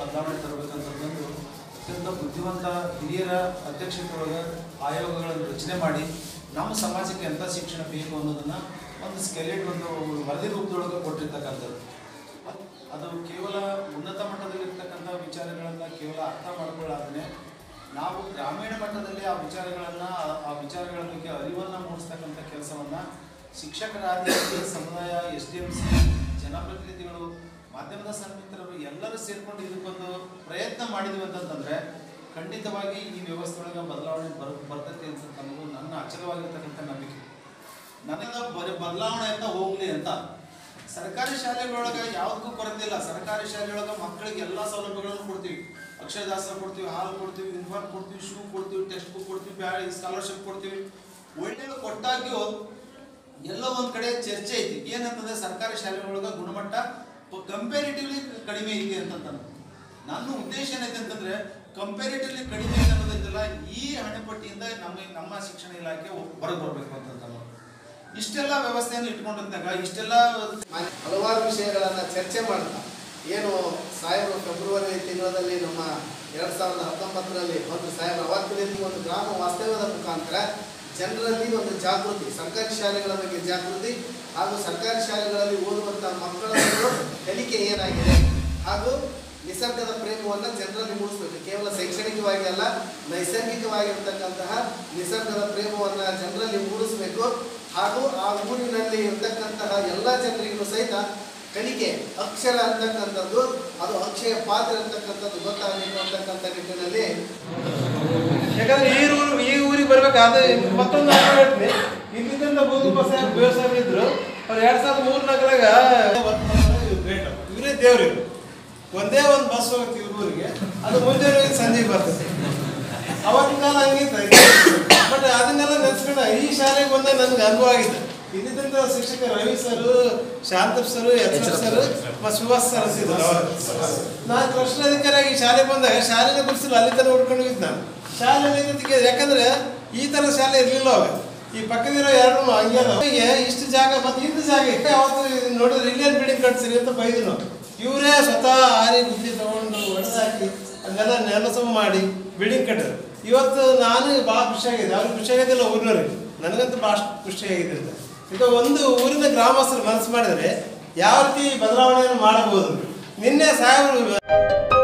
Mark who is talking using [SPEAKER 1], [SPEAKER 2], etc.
[SPEAKER 1] ಬದಲಾವಣೆ ತರಬೇಕಂತಂದು ಅತ್ಯಂತ ಬುದ್ಧಿವಂತ ಹಿರಿಯರ ಅಧ್ಯಕ್ಷತೆಯೊಳಗೆ ಆಯೋಗಗಳನ್ನು ರಚನೆ ಮಾಡಿ ನಮ್ಮ ಸಮಾಜಕ್ಕೆ ಎಂಥ ಶಿಕ್ಷಣ ಬೇಕು ಅನ್ನೋದನ್ನು ಒಂದು ಸ್ಕೆಲೆಟ್ ಒಂದು ವರದಿ ರೂಪದೊಳಗೆ ಕೊಟ್ಟಿರ್ತಕ್ಕಂಥದ್ದು ಅದ್- ಅದು ಕೇವಲ ಉನ್ನತ ಮಟ್ಟದಲ್ಲಿರ್ತಕ್ಕಂಥ ವಿಚಾರಗಳನ್ನು ಕೇವಲ ಅರ್ಥ ಮಾಡ್ಕೊಳ್ಳಾದ್ರೆ ನಾವು ಗ್ರಾಮೀಣ ಮಟ್ಟದಲ್ಲಿ ಆ ವಿಚಾರಗಳನ್ನು ಆ ವಿಚಾರಗಳ ಬಗ್ಗೆ ಅರಿವನ್ನು ಮೂಡಿಸ್ತಕ್ಕಂಥ ಕೆಲಸವನ್ನು ಶಿಕ್ಷಕರಾದ ಸಮುದಾಯ ಎಸ್ ಡಿ ಎಂ ಸಿ ಜನಪ್ರತಿನಿಧಿಗಳು ಮಾಧ್ಯಮದ ಸನ್ಮಿತ್ರರು ಎಲ್ಲರೂ ಸೇರಿಕೊಂಡು ಇದಕ್ಕೊಂದು ಪ್ರಯತ್ನ ಮಾಡಿದ್ವಿ ಅಂತಂತಂದ್ರೆ ಖಂಡಿತವಾಗಿ ಈ ವ್ಯವಸ್ಥೆ ಒಳಗೆ ಬದಲಾವಣೆ ಬರ್ ಬರ್ತೈತಿ ಅಂತ ಅನ್ನೋದು ನನ್ನ ಅಚಲವಾಗಿರ್ತಕ್ಕಂಥ ನಂಬಿಕೆ ನನಗೆ ಬರೀ ಬದಲಾವಣೆ ಅಂತ ಹೋಗ್ಲಿ ಅಂತ ಸರ್ಕಾರಿ ಶಾಲೆಗಳೊಳಗೆ ಯಾವುದಕ್ಕೂ ಕೊರತೆ ಇಲ್ಲ ಸರ್ಕಾರಿ ಶಾಲೆಯೊಳಗೆ ಮಕ್ಕಳಿಗೆ ಎಲ್ಲ ಸೌಲಭ್ಯಗಳನ್ನು ಕೊಡ್ತೀವಿ ಅಕ್ಷರದಾಸ ಕೊಡ್ತೀವಿ ಹಾಲು ಕೊಡ್ತೀವಿ ಯೂನಿಫಾರ್ಮ್ ಕೊಡ್ತೀವಿ ಶೂ ಕೊಡ್ತೀವಿ ಟೆಕ್ಸ್ಟ್ ಬುಕ್ ಕೊಡ್ತೀವಿ ಬ್ಯಾಳಿ ಸ್ಕಾಲರ್ಶಿಪ್ ಕೊಡ್ತೀವಿ ಒಳ್ಳೆ ಕೊಟ್ಟಾಗ್ಯೂ ಎಲ್ಲೋ ಒಂದ್ ಕಡೆ ಚರ್ಚೆ ಐತಿ ಏನಂತಂದ್ರೆ ಸರ್ಕಾರಿ ಶಾಲೆಗಳೊಳಗೆ ಗುಣಮಟ್ಟ ಕಂಪೇರಿಟಿವ್ಲಿ ಕಡಿಮೆ ಐತಿ ಅಂತಂತ ನನ್ನ ಉದ್ದೇಶ ಏನೈತೆ ಅಂತಂದ್ರೆ ಕಂಪೇರಿಟಿವ್ಲಿ ಕಡಿಮೆ ಐತೆ ಅನ್ನೋದಿಲ್ಲ ಈ ಹಣೆಪಟ್ಟಿಯಿಂದ ನಮ್ಮ ನಮ್ಮ ಶಿಕ್ಷಣ ಇಲಾಖೆ ಹೊರಗೆ ಬರಬೇಕು ಅಂತಂತ ಇಷ್ಟೆಲ್ಲ ವ್ಯವಸ್ಥೆಯನ್ನು ಇಟ್ಕೊಂಡಿದ್ದಾಗ ಇಷ್ಟೆಲ್ಲ
[SPEAKER 2] ಮಾನ್ಯ- ಹಲವಾರು ವಿಷಯಗಳನ್ನು ಚರ್ಚೆ ಮಾಡ್ತಾ ಏನು ಸಾಹೇಬರು ಫೆಬ್ರವರಿ ತಿಂಗಳಲ್ಲಿ ನಮ್ಮ ಎರಡು ಸಾವಿರದ ಹತ್ತೊಂಬತ್ತರಲ್ಲಿ ಒಂದು ಸಾಹೇಬರ ಅವತ್ತಿನಲ್ಲಿ ಒಂದು ಗ್ರಾಮ ವಾಸ್ತವ್ಯದ ಮುಖಾಂತರ ಜನರಲ್ಲಿ ಒಂದು ಜಾಗೃತಿ ಸರ್ಕಾರಿ ಶಾಲೆಗಳ ಬಗ್ಗೆ ಜಾಗೃತಿ ಹಾಗೂ ಸರ್ಕಾರಿ ಶಾಲೆಗಳಲ್ಲಿ ಓದುವಂಥ ಮಕ್ಕಳ ಒಂದು ಕಲಿಕೆ ಏನಾಗಿದೆ ಹಾಗೂ ನಿಸರ್ಗದ ಪ್ರೇಮವನ್ನು ಜನರಲ್ಲಿ ಮೂಡಿಸಬೇಕು ಕೇವಲ ಶೈಕ್ಷಣಿಕವಾಗಿ ಅಲ್ಲ ನೈಸರ್ಗಿಕವಾಗಿರ್ತಕ್ಕಂತಹ ನಿಸರ್ಗದ ಪ್ರೇಮವನ್ನು ಜನರಲ್ಲಿ ಮೂಡಿಸಬೇಕು ಹಾಗೂ ಆ ಊರಿನಲ್ಲಿ ಇರ್ತಕ್ಕಂತಹ ಎಲ್ಲ ಜನರಿಗೂ ಸಹಿತ ಕಲಿಕೆ ಅಕ್ಷರ ಅಂತಕ್ಕಂಥದ್ದು ಅದು ಅಕ್ಷಯ ಪಾತ್ರ ಅಂತಕ್ಕಂಥದ್ದು ಗೊತ್ತಾಗಬೇಕು ಅಂತಕ್ಕಂಥ ನಿಟ್ಟಿನಲ್ಲಿ
[SPEAKER 3] ಯಾಕಂದ್ರೆ ಈ ಊರು ಈ ಊರಿಗೆ ಬರ್ಬೇಕಾದ್ರೆ ಮತ್ತೊಂದು ನಾನು ಹೇಳ್ತೀನಿ ಇಲ್ಲಿಂದ ಬೋಧುಪ್ಪ ಸಾಹೇಬ್ ಬೇವ್ ಸಾಹೇಬ್ ಇದ್ರು ಅವ್ರು ಎರಡ್ ಸಾವಿರದ ಮೂರ್ನಾಲ್ಕರಾಗ ಇವರೇ ದೇವ್ರು ಇವ್ರು. ಒಂದೇ ಒಂದು ಬಸ್ ಹೋಗುತ್ತೆ ಇವ್ರ ಊರಿಗೆ ಅದು ಮುಂಜಾನೆ ಹೋಗಿ ಸಂಜೆಗೆ ಬರ್ತದೆ ಅವಾಗಿನ ಕಾಲ ಹಂಗಿತ್ತು ಬಟ್ ಅದನ್ನೆಲ್ಲ ನೆನ್ಸ್ಕೊಂಡ ಈ ಶಾಲೆಗೆ ಬಂದಾಗ ನನ್ಗೆ ಅನುಭವ ಆಗಿದೆ ಇದ್ದಿದ್ದಂತ ಶಿಕ್ಷಕ ರವಿ ಸರ್ ಶಾಂತಪ್ ಸರ್ ಎಚ್ ಎಫ್ ಸರ್ ಮತ್ತು ಸುಭಾಷ್ ಸರ್ ಅಂತಿದ್ರು ಅವಾಗ. ನಾನು ಕೃಷ್ಣಾಧಿಕಾರಿಯಾಗಿ ಶಾಲೆ ಬಂದಾಗ ಶಾಲೆನ ಬಿಡಿಸಿಲ್ಲ ಅಲ್ಲಿ ತನಕ ಹುಡ್ಕೊಂಡು ಹೋಗಿದ್ದು ನಾನು ಶಾಲೆ ಏನಂತ ಯಾಕಂದ್ರೆ ಈ ಥರ ಶಾಲೆ ಇರಲಿಲ್ಲ ಅವಾಗ ಈ ಪಕ್ಕದಿರೋ ಎರಡು ಹಂಗೆ ಅದಾವ. ಹೀಗೆ ಇಷ್ಟು ಜಾಗ ಮತ್ತು ಇಂಥ ಜಾಗ ಇತ್ತು ಅವತ್ತು ಇದನ್ನ ನೋಡಿದ್ರೆ ಇಲ್ಲೇನು ಬಿಲ್ಡಿಂಗ್ ಕಟ್ಸಿರಿ ಅಂತ ಬೈದು ನಾವು ಇವರೇ ಸ್ವತಃ ಆರಿ ಗುದ್ದಿ ತಗೊಂಡು ಹೊಡೆದಾಕಿ ಅದನ್ನೆಲ್ಲ ನೆಲಸಮ ಮಾಡಿ ಬಿಲ್ಡಿಂಗ್ ಕಟ್ಟಿದ್ರು ಇವತ್ತು ನಾನು ಭಾಳ ಖುಷಿಯಾಗಿದೆ ಅವ್ರಿಗೆ ಖುಷಿಯಾಗಿದ್ದಿಲ್ಲ ಊರಿನವ್ರಿಗೆ ನನಗಂತೂ ಭಾಳ ಖುಷಿಯಾಗಿದೆ ಅಂತ ಈಗ ಒಂದು ಊರಿನ ಗ್ರಾಮಸ್ಥರು ಮನಸ್ಸು ಮಾಡಿದರೆ ಯಾವ ರೀತಿ ಬದಲಾವಣೆಯನ್ನು ಮಾಡಬಹುದು ನಿನ್ನೆ ಸಾಹೇಬರು